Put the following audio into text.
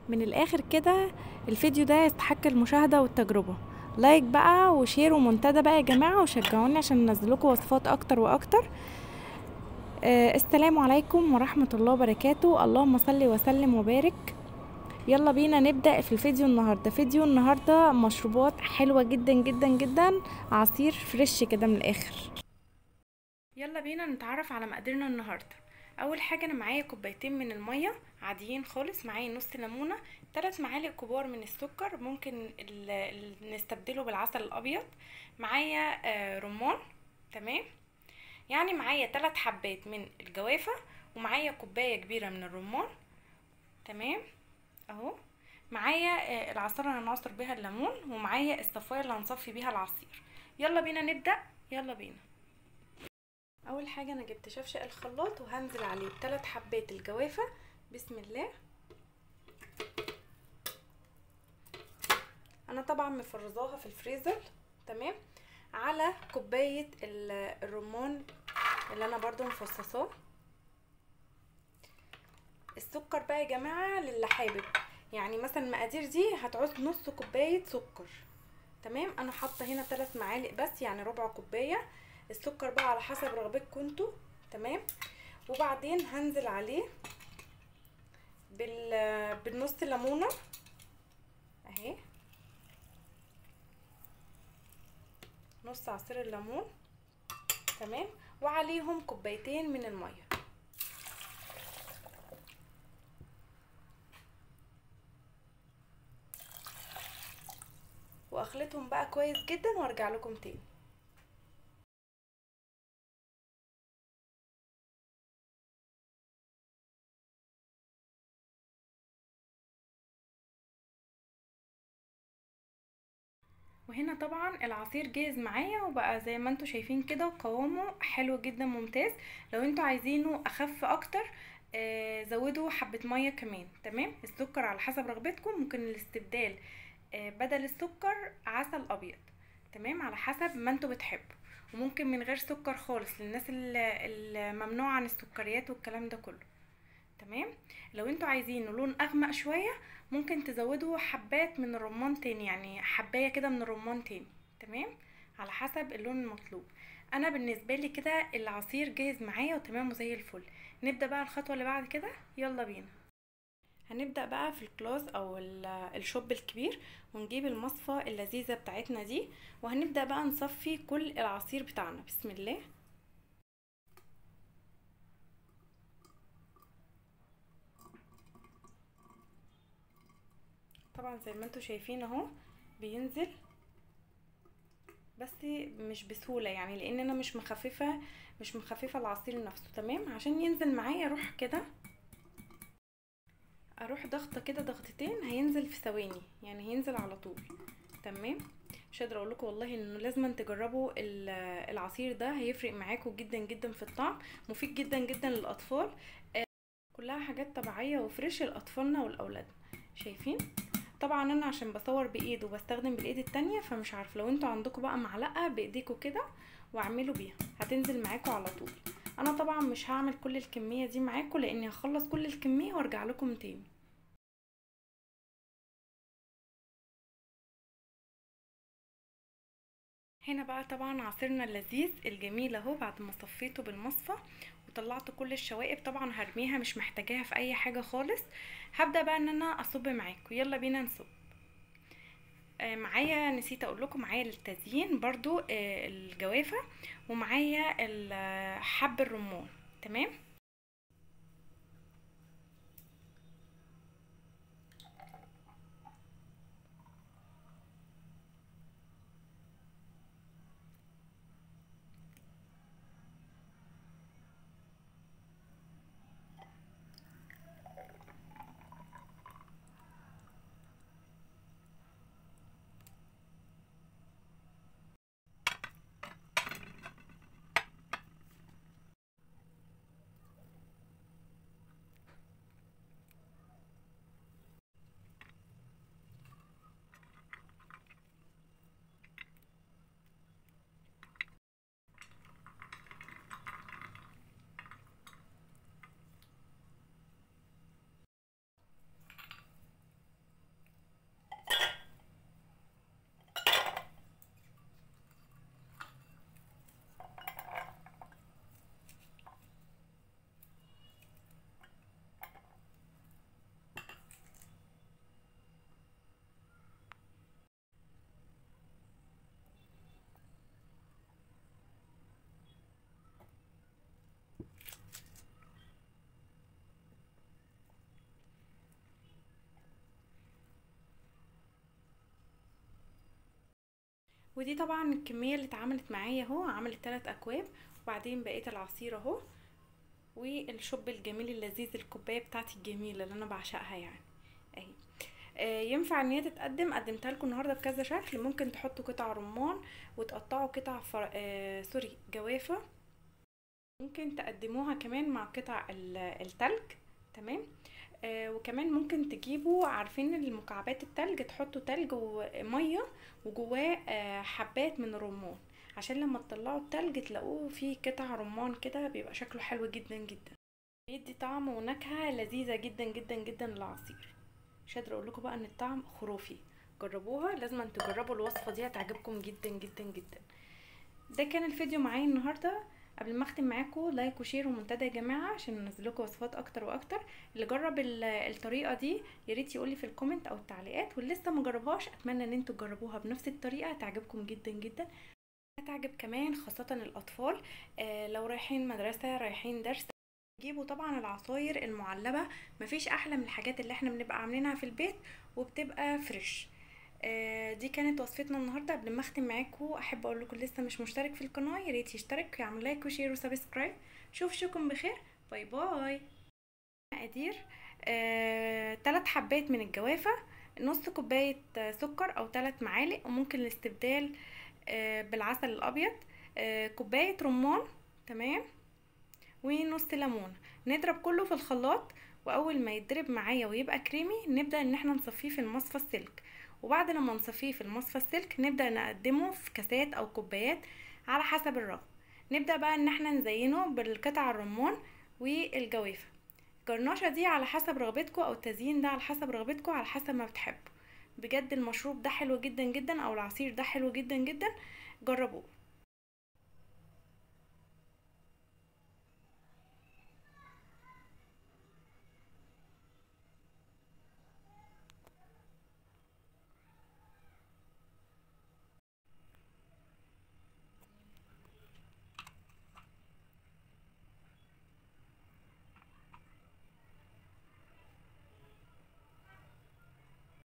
من الاخر كده الفيديو ده يستحق المشاهدة والتجربة لايك بقى وشير ومنتدى بقى يا جماعة وشجعوني عشان ننزلكم وصفات اكتر واكتر آه السلام عليكم ورحمة الله وبركاته اللهم صل وسلم وبارك يلا بينا نبدأ في الفيديو النهاردة فيديو النهاردة مشروبات حلوة جدا جدا جدا عصير فريش كده من الاخر يلا بينا نتعرف على مقاديرنا النهاردة اول حاجة انا معايا كوبايتين من المية عاديين خالص معايا نص ليمونة ثلاث معالق كبار من السكر ممكن ال- ال- نستبدله بالعسل الابيض معايا آه، رمان تمام يعني معايا ثلاث حبات من الجوافة ومعايا كوباية كبيرة من الرمان تمام اهو معايا آه، العصارة اللي هنعصر بيها الليمون ومعايا الصفاية اللي هنصفي بيها العصير يلا بينا نبدأ يلا بينا اول حاجة انا جبت شفشق الخلاط وهنزل عليه بثلاث حبات الجوافة بسم الله انا طبعا مفرزاها في الفريزر تمام على كوباية ال- الرمان اللي انا برضو مفصصاه السكر بقى يا جماعة للي حابب يعني مثلا المقادير دي هتعوز نص كوباية سكر تمام انا حاطة هنا ثلاث معالق بس يعني ربع كوباية السكر بقى على حسب رغبتكم انتوا تمام وبعدين هنزل عليه بال بالنص ليمونه اهي نص عصير الليمون تمام وعليهم كوبايتين من الميه واخلطهم بقى كويس جدا وارجع لكم تاني وهنا طبعا العصير جاهز معايا وبقى زي ما انتوا شايفين كده قوامه حلو جدا ممتاز لو انتوا عايزينه اخف اكتر آه زودوا حبة مية كمان تمام السكر على حسب رغبتكم ممكن الاستبدال آه بدل السكر عسل ابيض تمام على حسب ما انتوا بتحبوا وممكن من غير سكر خالص للناس الممنوع عن السكريات والكلام ده كله تمام لو انتوا عايزينه لون اغمق شويه ممكن تزودوا حبات من الرمان تاني يعني حبايه كده من الرمان تاني تمام على حسب اللون المطلوب انا بالنسبه لي كده العصير جاهز معايا وتمام وزي الفل نبدا بقى الخطوه اللي بعد كده يلا بينا هنبدا بقى في الكلاس او الشوب الكبير ونجيب المصفى اللذيذه بتاعتنا دي وهنبدا بقى نصفي كل العصير بتاعنا بسم الله طبعا زي ما انتوا شايفين اهو بينزل بس مش بسهوله يعني لان انا مش مخففه مش مخففه العصير نفسه تمام عشان ينزل معايا اروح كده اروح ضغطه كده ضغطتين هينزل في ثواني يعني هينزل على طول تمام مش قادره اقول لكم والله انه لازم تجربوا العصير ده هيفرق معاكم جدا جدا في الطعم مفيد جدا جدا للاطفال كلها حاجات طبيعيه وفريش لاطفالنا ولاولادنا شايفين طبعا انا عشان بصور بايد وبستخدم بالايد التانية فمش عارفه لو انتوا عندكم بقى معلقه بايديكوا كده واعملوا بيها هتنزل معاكم على طول انا طبعا مش هعمل كل الكميه دي معاكم لاني هخلص كل الكميه وارجع لكم تاني هنا بقى طبعا عصيرنا اللذيذ الجميل اهو بعد ما صفيته بالمصفى وطلعت كل الشوائب طبعا هرميها مش محتاجاها في اي حاجه خالص هبدا بقى ان انا اصب معاكم يلا بينا نصب آه معايا نسيت اقول لكم معايا للتزيين برضو آه الجوافه ومعايا حب الرمان تمام ودي طبعا الكمية اللي اتعملت معايا اهو عملت تلات اكواب وبعدين بقيت العصير اهو والشوب الجميل اللذيذ الكوبايه بتاعتي الجميله اللي انا بعشقها يعني اهي آه ينفع ان هي تتقدم قدمتها لكم النهارده بكذا شكل ممكن تحطوا قطع رمان وتقطعوا قطع فر... آه سوري جوافه ممكن تقدموها كمان مع قطع التلج تمام آه وكمان ممكن تجيبوا عارفين المكعبات التلج تحطوا تلج وميه وجواه آه حبات من الرمان عشان لما تطلعوا التلج تلاقوه فيه قطع رمان كده بيبقى شكله حلو جدا جدا بيدي طعم ونكهه لذيذه جدا جدا جدا للعصير مش قادره اقول لكم بقى ان الطعم خرافي جربوها لازم تجربوا الوصفه دي هتعجبكم جدا جدا جدا ده كان الفيديو معايا النهارده قبل ما اختم معاكم لايك وشير ومنتدى يا جماعه عشان انزل لكم وصفات اكتر واكتر اللي جرب الطريقه دي يا ريت يقول لي في الكومنت او التعليقات واللي لسه ما جربهاش اتمنى ان انتوا تجربوها بنفس الطريقه هتعجبكم جدا جدا هتعجب كمان خاصه الاطفال آه لو رايحين مدرسه رايحين درس جيبوا طبعا العصاير المعلبه مفيش احلى من الحاجات اللي احنا بنبقى عاملينها في البيت وبتبقى فريش آه دي كانت وصفتنا النهارده قبل ما اختم معاكم احب اقول لكم لسه مش مشترك في القناه يا ريت يشترك ويعمل لايك وشير وسبسكرايب شوف شوكم بخير باي باي مقادير آه، تلات حبات من الجوافه نص كوبايه سكر او تلات معالق وممكن الاستبدال آه بالعسل الابيض آه كوبايه رمان تمام ونص ليمون نضرب كله في الخلاط واول ما يتضرب معايا ويبقى كريمي نبدا ان احنا نصفيه في المصفى السلك وبعد لما نصفيه في المصفى السلك نبدا نقدمه في كاسات او كوبايات على حسب الرغبه نبدا بقى ان احنا نزينه بالقطع الرمان والجوافه الجرناشه دي على حسب رغبتكم او التزيين ده على حسب رغبتكم على حسب ما بتحبوا بجد المشروب ده حلو جدا جدا او العصير ده حلو جدا جدا جربوه